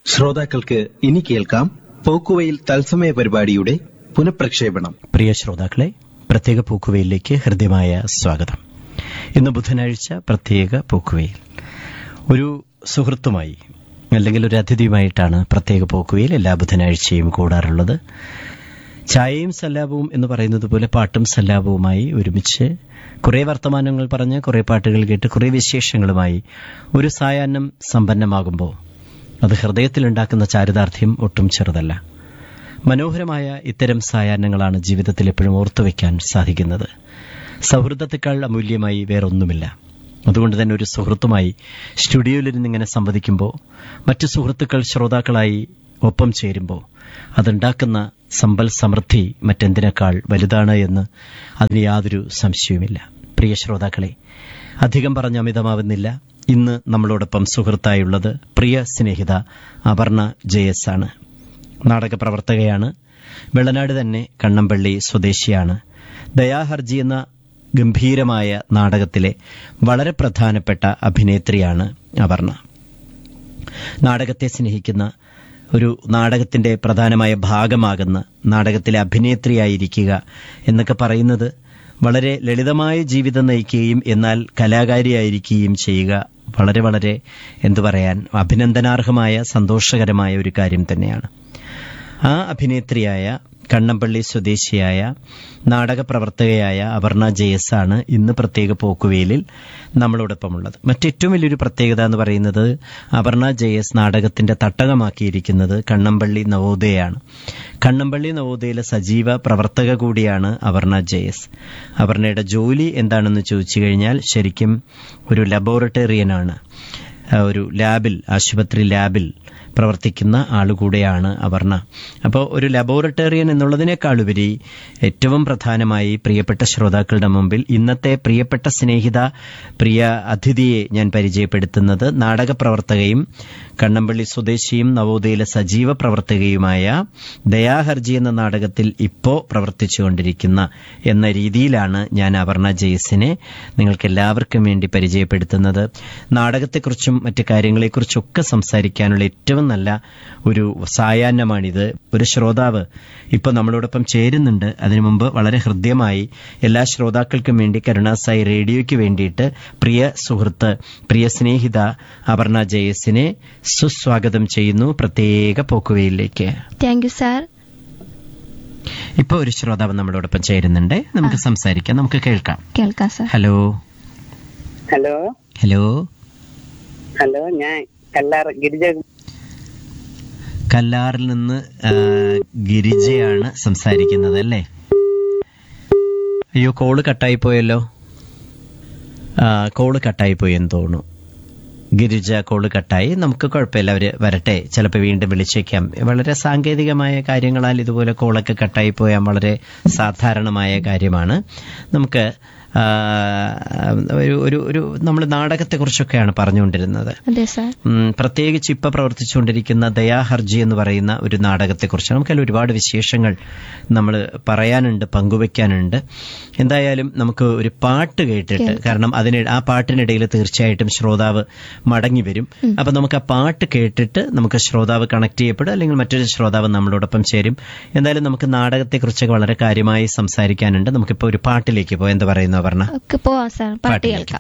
ശ്രോതാക്കൾക്ക് ഇനി കേൾക്കാം പോക്കുവയിൽ തത്സമയ പരിപാടിയുടെ പുനഃപ്രക്ഷേപണം പ്രിയ ശ്രോതാക്കളെ പ്രത്യേക പൂക്കുവയിലേക്ക് ഹൃദ്യമായ സ്വാഗതം ഇന്ന് ബുധനാഴ്ച പ്രത്യേക പൂക്കുവയിൽ ഒരു സുഹൃത്തുമായി അല്ലെങ്കിൽ ഒരു അതിഥിയുമായിട്ടാണ് പ്രത്യേക പൂക്കുവയിൽ എല്ലാ ബുധനാഴ്ചയും കൂടാറുള്ളത് ചായയും സല്ലാപവും എന്ന് പറയുന്നത് പോലെ പാട്ടും സല്ലാപവുമായി ഒരുമിച്ച് കുറെ വർത്തമാനങ്ങൾ പറഞ്ഞ് കുറെ പാട്ടുകൾ കേട്ട് കുറെ വിശേഷങ്ങളുമായി ഒരു സായാഹ്നം സമ്പന്നമാകുമ്പോൾ അത് ഹൃദയത്തിലുണ്ടാക്കുന്ന ചാരിതാർത്ഥ്യം ഒട്ടും ചെറുതല്ല മനോഹരമായ ഇത്തരം സായാഹ്നങ്ങളാണ് ജീവിതത്തിൽ എപ്പോഴും ഓർത്തുവെക്കാൻ സാധിക്കുന്നത് സൗഹൃദത്തെക്കാൾ അമൂല്യമായി വേറൊന്നുമില്ല അതുകൊണ്ട് തന്നെ ഒരു സുഹൃത്തുമായി സ്റ്റുഡിയോയിലിരുന്ന് ഇങ്ങനെ സംവദിക്കുമ്പോൾ മറ്റു സുഹൃത്തുക്കൾ ശ്രോതാക്കളായി ഒപ്പം ചേരുമ്പോൾ അതുണ്ടാക്കുന്ന സമ്പൽ സമൃദ്ധി മറ്റെന്തിനേക്കാൾ വലുതാണ് എന്ന് അതിന് യാതൊരു സംശയവുമില്ല പ്രിയ ശ്രോതാക്കളെ അധികം പറഞ്ഞ് അമിതമാവുന്നില്ല ഇന്ന് നമ്മളോടൊപ്പം സുഹൃത്തായുള്ളത് പ്രിയ സ്നേഹിത അപർണ ജയസ് ആണ് നാടക പ്രവർത്തകയാണ് വെള്ളനാട് തന്നെ കണ്ണമ്പള്ളി സ്വദേശിയാണ് ദയാഹർജി എന്ന ഗംഭീരമായ നാടകത്തിലെ വളരെ പ്രധാനപ്പെട്ട അഭിനേത്രിയാണ് അപർണ നാടകത്തെ സ്നേഹിക്കുന്ന ഒരു നാടകത്തിന്റെ പ്രധാനമായ ഭാഗമാകുന്ന നാടകത്തിലെ അഭിനേത്രിയായിരിക്കുക എന്നൊക്കെ പറയുന്നത് വളരെ ലളിതമായ ജീവിതം നയിക്കുകയും എന്നാൽ കലാകാരിയായിരിക്കുകയും ചെയ്യുക വളരെ വളരെ എന്തു പറയാൻ അഭിനന്ദനാർഹമായ സന്തോഷകരമായ ഒരു കാര്യം തന്നെയാണ് ആ അഭിനേത്രിയായ കണ്ണമ്പള്ളി സ്വദേശിയായ നാടക പ്രവർത്തകയായ അപർണ ജയസ് ആണ് ഇന്ന് പ്രത്യേക പോക്കുവേലിൽ നമ്മളോടൊപ്പമുള്ളത് മറ്റേറ്റവും വലിയൊരു പ്രത്യേകത എന്ന് പറയുന്നത് അപർണ ജയസ് നാടകത്തിന്റെ തട്ടകമാക്കിയിരിക്കുന്നത് കണ്ണമ്പള്ളി നവോദയയാണ് കണ്ണമ്പള്ളി നവോദയയിലെ സജീവ പ്രവർത്തക കൂടിയാണ് അപർണ ജയസ് അപർണയുടെ ജോലി എന്താണെന്ന് ചോദിച്ചു കഴിഞ്ഞാൽ ശരിക്കും ഒരു ലബോറട്ടറിയനാണ് ഒരു ലാബിൽ ആശുപത്രി ലാബിൽ പ്രവർത്തിക്കുന്ന ആളുകൂടെയാണ് അപർണ അപ്പോൾ ഒരു ലബോറട്ടറിയൻ എന്നുള്ളതിനേക്കാളുപരി ഏറ്റവും പ്രധാനമായി പ്രിയപ്പെട്ട ശ്രോതാക്കളുടെ മുമ്പിൽ ഇന്നത്തെ പ്രിയപ്പെട്ട സ്നേഹിത പ്രിയ അതിഥിയെ ഞാൻ പരിചയപ്പെടുത്തുന്നത് നാടക പ്രവർത്തകയും കണ്ണമ്പള്ളി സ്വദേശിയും നവോദയയിലെ സജീവ പ്രവർത്തകയുമായ ദയാഹർജി എന്ന നാടകത്തിൽ ഇപ്പോ പ്രവർത്തിച്ചുകൊണ്ടിരിക്കുന്ന എന്ന രീതിയിലാണ് ഞാൻ അപർണ ജയസിനെ നിങ്ങൾക്ക് എല്ലാവർക്കും വേണ്ടി പരിചയപ്പെടുത്തുന്നത് നാടകത്തെക്കുറിച്ചും മറ്റു കാര്യങ്ങളെക്കുറിച്ചൊക്കെ സംസാരിക്കാനുള്ള ഏറ്റവും നല്ല ഒരു സായാഹ്നമാണിത് ഒരു ശ്രോതാവ് ഇപ്പൊ നമ്മളോടൊപ്പം ചേരുന്നുണ്ട് അതിനു മുമ്പ് വളരെ ഹൃദ്യമായി എല്ലാ ശ്രോതാക്കൾക്കും വേണ്ടി കരുണാസായി റേഡിയോയ്ക്ക് വേണ്ടിയിട്ട് പ്രിയ സുഹൃത്ത് പ്രിയ സ്നേഹിത അപർണ ജയസിനെ സുസ്വാഗതം ചെയ്യുന്നു പ്രത്യേക പോക്കുവയിലേക്ക് താങ്ക് യു സാർ ഇപ്പൊ ഒരു ശ്രോതാവ് നമ്മളോടൊപ്പം ചേരുന്നുണ്ട് നമുക്ക് സംസാരിക്കാം നമുക്ക് കേൾക്കാം കേൾക്കാം sir hello hello hello hello ഞാൻ കല്ലാർ ഗിരിജ കല്ലാറിൽ നിന്ന് ആ, ഗിരിജയാണ് സംസാരിക്കുന്നത് അല്ലേ അയ്യോ കോള് കട്ടായി പോയല്ലോ ആ, കോള് കട്ടായി പോയി എന്ന് തോന്നുന്നു ഗിരിജ കോള് കട്ടായി നമുക്ക് കുഴപ്പമില്ല അവര് വരട്ടെ ചിലപ്പോൾ വീണ്ടും വിളിച്ചേക്കാം വളരെ സാങ്കേതികമായ കാര്യങ്ങളാൽ ഇതുപോലെ കോളൊക്കെ കട്ടായി പോയാൽ വളരെ സാധാരണമായ കാര്യമാണ് നമുക്ക് ആ, ഒരു ഒരു ഒരു നമ്മൾ നാടകത്തെക്കുറിച്ചൊക്കെയാണ് പറഞ്ഞുകൊണ്ടിരുന്നത് അതെ സാർ ഉം, പ്രത്യേകിച്ച് ഇപ്പൊ പ്രവർത്തിച്ചുകൊണ്ടിരിക്കുന്ന ദയാഹർജി എന്ന് പറയുന്ന ഒരു നാടകത്തെക്കുറിച്ച് നമുക്കതിൽ ഒരുപാട് വിശേഷങ്ങൾ നമ്മൾ പറയാനുണ്ട് പങ്കുവെക്കാനുണ്ട് എന്തായാലും നമുക്ക് ഒരു പാട്ട് കേട്ടിട്ട് കാരണം അതിന് ആ പാട്ടിനിടയിൽ തീർച്ചയായിട്ടും ശ്രോതാവ് മടങ്ങി വരും അപ്പൊ നമുക്ക് ആ പാട്ട് കേട്ടിട്ട് നമുക്ക് ശ്രോതാവ് കണക്ട് ചെയ്യപ്പെടും അല്ലെങ്കിൽ മറ്റൊരു ശ്രോതാവ് നമ്മളോടൊപ്പം ചേരും എന്തായാലും നമുക്ക് നാടകത്തെക്കുറിച്ചൊക്കെ വളരെ കാര്യമായി സംസാരിക്കാനുണ്ട് നമുക്കിപ്പോ ഒരു പാട്ടിലേക്ക് പോയി എന്താ പറയുന്നു പറഞ്ഞ ഒക്കെ പോവാം സാർ പാട്ട് കേൾക്കാം